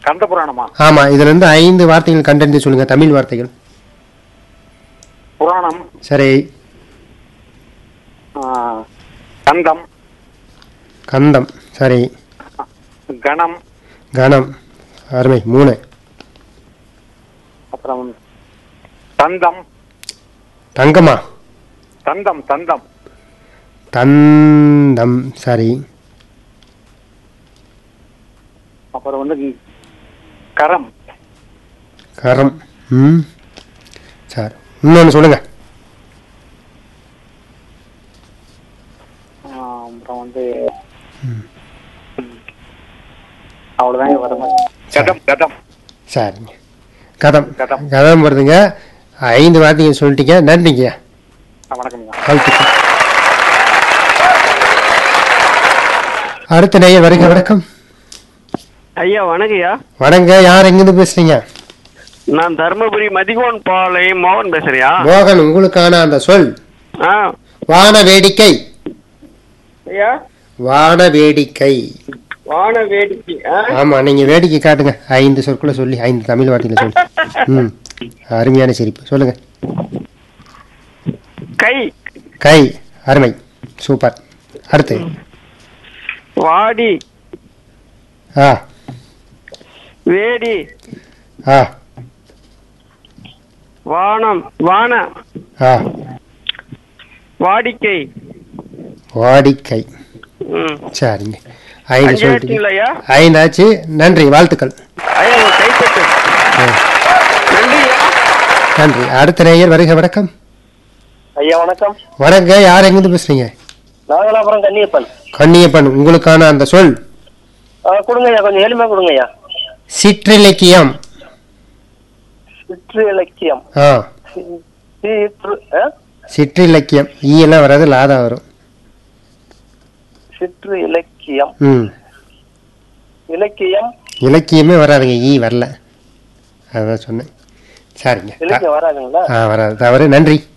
கந்த புராணமா ஆமா இதுல இருந்து ஐந்து வார்த்தைகள் கண்டறிந்து சொல்லுங்க தமிழ் வார்த்தைகள் புராணம் சரி ஆ, கந்தம் கந்தம் சரி கணம் கணம் அருமை மூணு அப்புறம் தந்தம் தங்கமா தந்தம் தந்தம் தந்தம் சரி அப்புறம் வந்து கரம் கரம் ம் சரி இன்னொன்று சொல்லுங்க ஆ, அப்புறம் வந்து அவ்வளவுதாங்க வர மாதிரி கதம் கதம் சரிங்க கதம் கதம். கதம் வருதுங்க ஐந்து வார்த்தைகள் சொல்லிட்டீங்க நன்றிங்க ஆ, வணக்கம்ங்க வாழ்த்துக்கள் அடுத்த நேயர் வருக வணக்கம் ஐயா வணக்கம்யா வணங்க யார் எங்கிருந்து பேசுறீங்க நான் தருமபுரி மதிகோன் பாளையம் மோகன் பேசுறியா மோகன் உங்களுக்கான அந்த சொல் ஆ வான வேடிக்கை ஐயா வான வேடிக்கை வான வேடிக்கை ஆ? ஆமா நீங்க வேடிக்கை காட்டுங்க ஐந்து சொற்களை சொல்லி ஐந்து தமிழ் வார்த்தையில சொல்லி ம் அருமையான சிரிப்பு சொல்லுங்க கை கை அருமை சூப்பர் அடுத்து வாடி ஆ வேடி ஆ வானம் வான ஆ வாடிக்கை வாடிக்கை ம் சரிங்க ஐந்து அஞ்சு சொல்லிட்டீங்க ஆச்சுங்களா ஐயா ஐந்தாச்சு நன்றி வாழ்த்துக்கள் ஐயா உங்க கைப்பற்று ஆ, நன்றி ஐயா நன்றி அடுத்த நேயர் வருக வணக்கம் ஐயா வணக்கம் வணங்க யார் எங்கிருந்து பேசுறீங்க நாகலாபுரம் கன்னியப்பன் கண்ணியப்பன் உங்களுக்கான அந்த சொல் ஆ, கொடுங்க ஐயா கொஞ்சம் எளிமையா கொடுங்க ஐயா சிற்றிலக்கியம் சிற்று இலக்கியம் ஆ சி- சீற்று ஆ? சிற்றிலக்கியம் ஈ எல்லாம் வராது லாதா வரும் சிற்று இலக்கியம் ம் இலக்கியம் இலக்கியமே வராதுங்க ஈ வரல அதான் சொன்னேன் சரிங்க இலக்கியம் வராதுங்களா ஆ வராது தவறு நன்றி